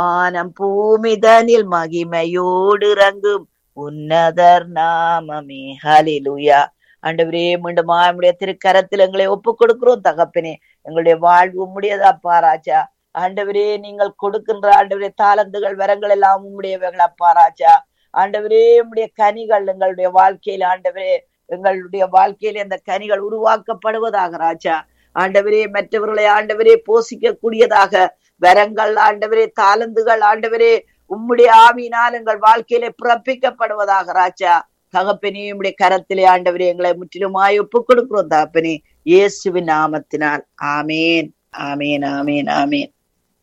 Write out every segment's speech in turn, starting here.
வானம் பூமிதனில் மகிமையோடு இறங்கும் உன்னதர் நாமமே ஹalleluya ஆண்டவரே மீண்டும் நம்முடைய திருக்கரத்தில் எங்களை ஒப்பு கொடுக்கிறோம் தகப்பனே எங்களுடைய வாழ்வு உம்முடையதாப்பா ராஜா ஆண்டவரே நீங்கள் கொடுக்கின்ற ஆண்டவரே தாளந்துகள் வரங்கள் எல்லாம் உம்முடையவைகள் அப்பா ராஜா ஆண்டவரே உம்முடைய கனிகள் எங்களுடைய வாழ்க்கையில ஆண்டவரே எங்களுடைய வாழ்க்கையில அந்த கனிகள் உருவாக்கப்படுவதாக ராஜா ஆண்டவரே மற்றவர்களை ஆண்டவரே போஷிக்க கூடியதாக வரங்கள் ஆண்டவரே தாளந்துகள் ஆண்டவரே உம்முடைய ஆவியினால் எங்கள் வாழ்க்கையிலே பிறப்பிக்கப்படுவதாக ராஜா தகப்பனே உம்முடைய கரத்திலே ஆண்டவரே எங்களை முற்றிலுமாய் ஒப்புக் கொடுக்கிறோம் தகப்பனே இயேசுவின் நாமத்தினால் ஆமேன் ஆமேன் ஆமேன் ஆமேன்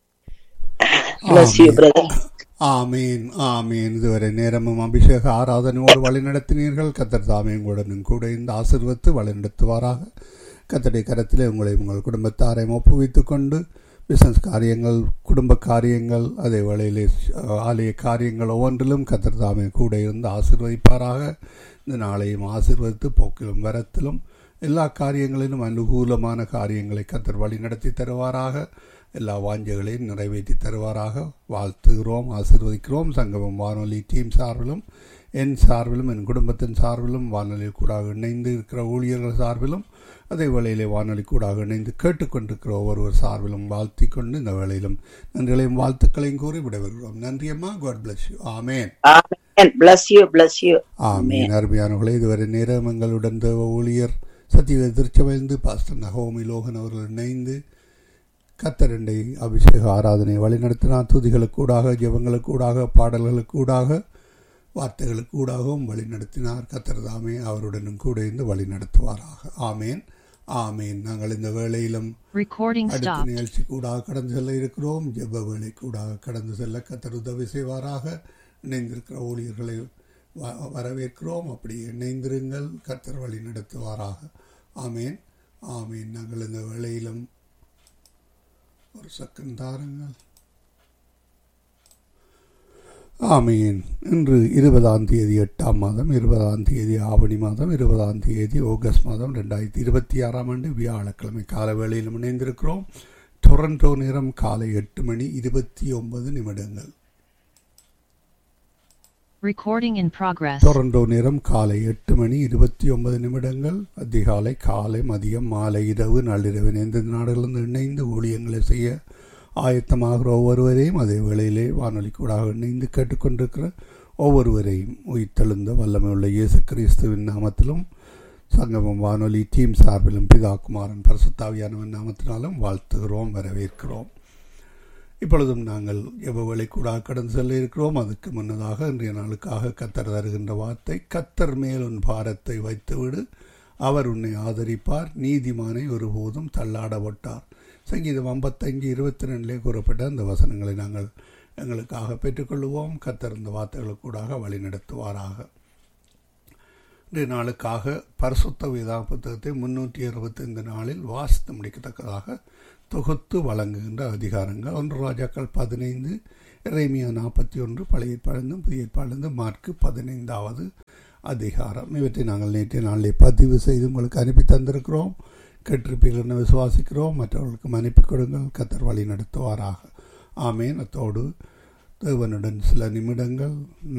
Bless you, brother. ஆமீன் ஆமீன் இதுவரை நேரமும் அபிஷேக ஆராதனையோடு வழிநடத்தினீர்கள் கத்தர் தாமே உங்களுடனும் கூட இந்த ஆசிர்வத்து வழிநடத்துவாராக கத்தடைய கரத்திலே உங்களை உங்கள் குடும்பத்தாரையும் ஒப்புவித்துக் கொண்டு பிசினஸ் காரியங்கள் குடும்ப காரியங்கள் அதே வேளையிலே அஹ், ஆலய காரியங்கள் ஒவ்வொன்றிலும் கத்தர் தாமே கூட இருந்து ஆசீர்வதிப்பாராக இந்த நாளையும் ஆசீர்வதித்து போக்கிலும் வரத்திலும் எல்லா காரியங்களிலும் அனுகூலமான காரியங்களை கத்தர் வழி நடத்தி தருவாராக எல்லா வாஞ்சைகளையும் நிறைவேற்றி தருவாராக வாழ்த்துகிறோம் ஆசீர்வதிக்கிறோம் சங்கமம் வானொலி டீம் சார்பிலும் என் சார்பிலும் என் குடும்பத்தின் சார்பிலும் வானொலி கூடாக இணைந்து இருக்கிற ஊழியர்கள் சார்பிலும் அதே வேளையிலே வானொலி கூடாக இணைந்து கேட்டுக்கொண்டிருக்கிற ஒவ்வொருவர் சார்பிலும் வாழ்த்தி கொண்டு இந்த வேளையிலும் நன்றிகளையும் வாழ்த்துக்களையும் கூறி விடைபெறுகிறோம் நன்றி அம்மா God bless you amen amen bless you bless you ஆமீன் அருமையானவர்களே இதுவரை நேரம் எங்களுடன் தேவ ஊழியர் சத்தியவேத திருச்சபைந்து பாஸ்டர் நகோமி லோகன் அவர்கள் இணைந்து கத்தரண்டை அபிஷேக ஆராதனை வழிநடத்தினார் துதிகளுக்கூடாக ஜெபங்களுக்கூடாக பாடல்களுக்கூடாக வார்த்தைகளுக்கூடாகவும் வழிநடத்தினார் கத்தர் தாமே அவருடனும் கூட இருந்து வழிநடத்துவாராக ஆமேன் ஆமேன் நாங்கள் இந்த வேளையிலும் Recording அடுத்த stopped. நிகழ்ச்சி கூடாக கடந்து செல்ல இருக்கிறோம் ஜெப வேலை கூடாக கடந்து செல்ல கத்தர் உதவி செய்வாராக இணைந்திருக்கிற ஊழியர்களை வ- வரவேற்கிறோம் அப்படி இணைந்திருங்கள் கத்தர் வழி நடத்துவாராக ஆமேன் ஆமேன் நாங்கள் இந்த வேளையிலும் ஒரு சக்கன் தாருங்கள் ஆமீன் இன்று இருபதாம் தேதி எட்டாம் மாதம் இருபதாம் தேதி ஆவணி மாதம் இருபதாம் தேதி ஆகஸ்ட் மாதம் ரெண்டாயிரத்தி இருபத்தி ஆறாம் ஆண்டு வியாழக்கிழமை கால வேளையிலும் இணைந்திருக்கிறோம் டொரண்டோ நேரம் காலை எட்டு மணி இருபத்தி ஒன்பது நிமிடங்கள் Recording in progress. டொரண்டோ நேரம் காலை எட்டு மணி இருபத்தி ஒன்பது நிமிடங்கள் அதிகாலை காலை மதியம் மாலை இரவு நள்ளிரவு எந்தெந்த நாடுகளிலிருந்து இணைந்து ஊழியங்களை செய்ய ஆயத்தமாகிற ஒவ்வொருவரையும் அதே வேளையிலே வானொலி கூடாக இணைந்து கேட்டுக்கொண்டிருக்கிற ஒவ்வொருவரையும் உயிர்த்தெழுந்த வல்லமை உள்ள இயேசு கிறிஸ்துவின் நாமத்திலும் சங்கமம் வானொலி டீம் சார்பிலும் பிதா குமாரன் பரிசுத்தாவியானவன் நாமத்தினாலும் வாழ்த்துகிறோம் வரவேற்கிறோம் இப்பொழுதும் நாங்கள் எவ்வளவு கூட கடந்து செல்ல இருக்கிறோம் அதுக்கு முன்னதாக இன்றைய நாளுக்காக கத்தர் தருகின்ற வார்த்தை கத்தர் மேல் உன் பாரத்தை வைத்துவிடு அவர் உன்னை ஆதரிப்பார் நீதிமானை ஒருபோதும் தள்ளாட விட்டார் சங்கீதம் ஐம்பத்தஞ்சு இருபத்தி ரெண்டிலே கூறப்பட்ட அந்த வசனங்களை நாங்கள் எங்களுக்காக பெற்றுக்கொள்வோம் கத்தர் இந்த வார்த்தைகளுக்கூடாக வழி நடத்துவாராக இன்றைய நாளுக்காக பரிசுத்த வேதா புத்தகத்தை முன்னூற்றி அறுபத்தைந்து நாளில் வாசித்து முடிக்கத்தக்கதாக தொகுத்து வழங்குகின்ற அதிகாரங்கள் ஒன்று ராஜாக்கள் பதினைந்து இறைமியா நாற்பத்தி ஒன்று பழைய ஏற்பாடு புதிய ஏற்பாடு மார்க்கு பதினைந்தாவது அதிகாரம் இவற்றை நாங்கள் நேற்றைய நாளிலே பதிவு செய்து உங்களுக்கு அனுப்பி தந்திருக்கிறோம் கேட்டிருப்பீர்கள் என்று விசுவாசிக்கிறோம் மற்றவர்களுக்கும் அனுப்பி கொடுங்கள் கத்தர் வழி நடத்துவாராக ஆமேன் அத்தோடு தேவனுடன் சில நிமிடங்கள்